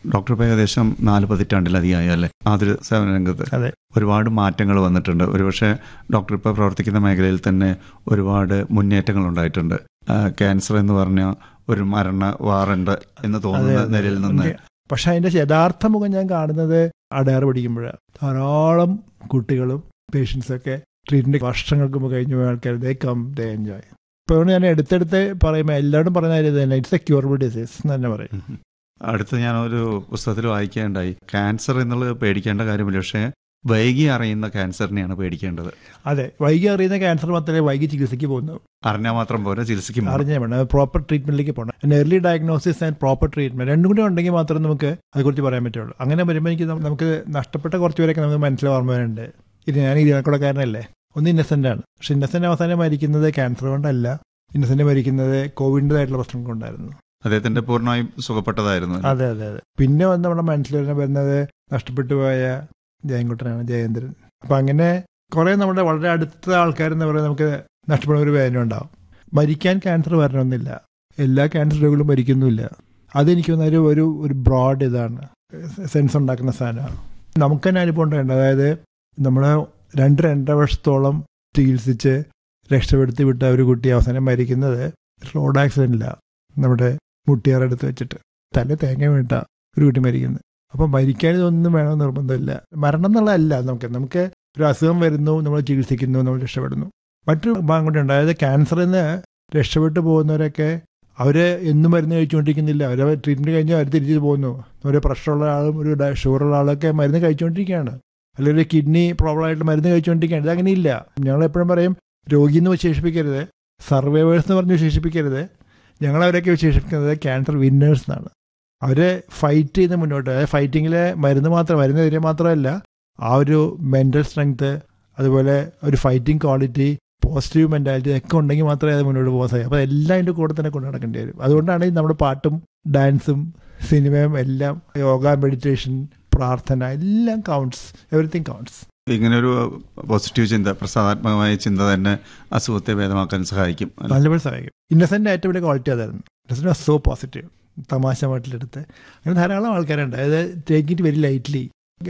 Doctor ഇപ്പോൾ ഏകദേശം നാല് പതിറ്റാണ്ടിലധികമായി അല്ലേ ആതുര സേവന രംഗത്ത് അതെ ഒരുപാട് മാറ്റങ്ങൾ വന്നിട്ടുണ്ട് ഒരുപക്ഷെ ഡോക്ടർ ഇപ്പോൾ പ്രവർത്തിക്കുന്ന മേഖലയിൽ തന്നെ ഒരുപാട് മുന്നേറ്റങ്ങൾ ഉണ്ടായിട്ടുണ്ട് ആ, ക്യാൻസർ എന്ന് പറഞ്ഞ ഒരു മരണ വാറണ്ട് എന്ന് തോന്നുന്ന നിലയിൽ നിന്ന് പക്ഷെ അതിന്റെ യഥാർത്ഥ മുഖം ഞാൻ കാണുന്നത് അടയാറ് പഠിക്കുമ്പോഴാണ് ധാരാളം കുട്ടികളും പേഷ്യൻസൊക്കെ ട്രീറ്റ്മെന്റ് വർഷങ്ങൾക്ക് മുമ്പ് കഴിഞ്ഞു പോയ ആൾക്കാർ ദേ കം ദേ എൻജോയ് ഇപ്പോൾ ഞാൻ എടുത്തെടുത്ത് പറയുമ്പോൾ എല്ലാവരും പറയുന്ന കാര്യം ഇത് തന്നെ ഇറ്റ്സ് എ ക്യൂറബിൾ ഡിസീസ് എന്ന് തന്നെ പറയും ഉം. അടുത്ത് ഞാനൊരു പുസ്തകത്തിൽ വായിക്കുകയുണ്ടായി ക്യാൻസർ എന്നുള്ളത് പേടിക്കേണ്ട കാര്യമില്ല പക്ഷേ വൈകി അറിയുന്ന ക്യാൻസറിനെയാണ് പേടിക്കേണ്ടത് അതെ വൈകി അറിയുന്ന ക്യാൻസർ മാത്രമേ വൈകി ചികിത്സയ്ക്ക് പോകുന്നു അറിഞ്ഞാൽ മാത്രം പോരാ ചികിത്സയ്ക്ക് പോകണം. അറിഞ്ഞാൽ വേണം പ്രോപ്പർ ട്രീറ്റ്മെന്റിലേക്ക് പോകണം early diagnosis and proper treatment രണ്ടും കൂടി ഉണ്ടെങ്കിൽ മാത്രമേ നമുക്ക് അതേക്കുറിച്ച് പറയാൻ പറ്റുള്ളൂ അങ്ങനെ വരുമ്പോൾ എനിക്ക് നം- നമുക്ക് നഷ്ടപ്പെട്ട കുറച്ച് പേരൊക്കെ നമുക്ക് മനസ്സിൽ ഓർമ്മ വരുന്നുണ്ട് ഇത് ഞാൻ ഇരിക്കണക്കാരനല്ലേ ഒന്ന് ഇന്നസെന്റ് ആണ് പക്ഷെ ഇന്നസെന്റ് അവസാനം മരിക്കുന്നത് ക്യാൻസർ കൊണ്ടല്ല ഇന്നസെന്റ് മരിക്കുന്നത് കോവിഡിൻ്റെതായിട്ടുള്ള പ്രശ്നം കൊണ്ടായിരുന്നു അദ്ദേഹത്തിന്റെ പൂർണ്ണമായും സുഖപ്പെട്ടതായിരുന്നു അതെ അതെ അതെ പിന്നെ വന്ന് നമ്മുടെ മനസ്സിൽ തന്നെ വരുന്നത് നഷ്ടപ്പെട്ടു പോയ ജയൻകുട്ടനാണ് ജയേന്ദ്രൻ അപ്പൊ അങ്ങനെ കുറെ നമ്മുടെ വളരെ അടുത്ത ആൾക്കാരെന്ന് പറയുന്നത് നമുക്ക് നഷ്ടപ്പെടുന്ന ഒരു വേദന ഉണ്ടാവും മരിക്കാൻ ക്യാൻസർ വരണമെന്നില്ല എല്ലാ ക്യാൻസർ രോഗികളും മരിക്കുന്നുമില്ല അതെനിക്ക് തോന്നുന്ന ഒരു ഒരു ഒരു ബ്രോഡ് ഇതാണ് സെൻസ് ഉണ്ടാക്കുന്ന സാധനമാണ് നമുക്ക് തന്നെ അനുഭവം ഉണ്ടായിട്ടുണ്ട് അതായത് നമ്മൾ രണ്ട് രണ്ടര വർഷത്തോളം ചികിത്സിച്ച് രക്ഷപ്പെടുത്തി വിട്ട ഒരു കുട്ടി അവസാനം മരിക്കുന്നത് റോഡ് ആക്സിഡന്റിലാണ് നമ്മുടെ മുട്ടിയാറെടുത്ത് വെച്ചിട്ട് തല തേങ്ങ വീട്ട ഒരു കുട്ടി മരിക്കുന്നത് അപ്പം മരിക്കാൻ ഇതൊന്നും വേണമെന്ന് നിർബന്ധമില്ല മരണം എന്നുള്ളതല്ല നമുക്ക് നമുക്ക് ഒരു അസുഖം വരുന്നു നമ്മൾ ചികിത്സിക്കുന്നു നമ്മൾ രക്ഷപ്പെടുന്നു മറ്റൊരു ഭാഗം കൂടി ഉണ്ട് അതായത് ക്യാൻസറിൽ നിന്ന് രക്ഷപ്പെട്ടു പോകുന്നവരൊക്കെ അവര് എന്നും മരുന്ന് കഴിച്ചുകൊണ്ടിരിക്കുന്നില്ല അവർ ട്രീറ്റ്മെന്റ് കഴിഞ്ഞാൽ അവർ തിരിച്ചു പോകുന്നു ഒരു പ്രഷറുള്ള ആളും ഒരു ഡ- ഷുഗറുള്ള ആളൊക്കെ മരുന്ന് കഴിച്ചുകൊണ്ടിരിക്കുകയാണ് അല്ലെങ്കിൽ ഒരു കിഡ്നി പ്രോബ്ലം ആയിട്ട് മരുന്ന് കഴിച്ചുകൊണ്ടിരിക്കുകയാണ് ഇതങ്ങനെയില്ല ഞങ്ങൾ എപ്പോഴും പറയും രോഗി എന്ന് വിശേഷിപ്പിക്കരുത് സർവൈവേഴ്സ് എന്ന് പറഞ്ഞ് വിശേഷിപ്പിക്കരുത് ഞങ്ങൾ അവരൊക്കെ വിശേഷിപ്പിക്കുന്നത് ക്യാൻസർ വിന്നേഴ്സ് എന്നാണ് അവര് ഫൈറ്റ് ചെയ്ത് മുന്നോട്ട് അതായത് ഫൈറ്റിങ്ങിലെ മരുന്ന് മാത്രം മരുന്നെതിരെ മാത്രമല്ല ആ ഒരു മെന്റൽ സ്ട്രെങ്ത് അതുപോലെ ഒരു ഫൈറ്റിംഗ് ക്വാളിറ്റി പോസിറ്റീവ് മെന്റാലിറ്റി ഒക്കെ ഉണ്ടെങ്കിൽ മാത്രമേ അത് മുന്നോട്ട് പോകാൻ സാധിക്കൂ അപ്പോൾ എല്ലാം അതിൻ്റെ കൂടെ തന്നെ കൊണ്ടു നടക്കേണ്ടി വരും അതുകൊണ്ടാണ് ഈ നമ്മുടെ പാട്ടും ഡാൻസും സിനിമയും എല്ലാം യോഗ മെഡിറ്റേഷൻ പ്രാർത്ഥന എല്ലാം കൗണ്ട്സ് എവറിത്തിങ് കൗണ്ട്സ് ഇങ്ങനെ ഒരു പോസിറ്റീവ് ചിന്ത പ്രസാദാത്മകമായ ചിന്ത തന്നെ അസുഖത്തെ ഭേദമാക്കാൻ സഹായിക്കും അല്ലേ? നല്ലപോലെ സഹായിക്കും ഇന്നസെന്റ് ഏറ്റവും വലിയ ക്വാളിറ്റി അതായിരുന്നു ഇന്നസെന്റ് വാസ് സോ പോസിറ്റീവ് തമാശ വീട്ടിലെടുത്ത് അങ്ങനെ ധാരാളം ആൾക്കാരുണ്ട് അതായത് ടേക്ക് ഇറ്റ് വെരി ലൈറ്റ്ലി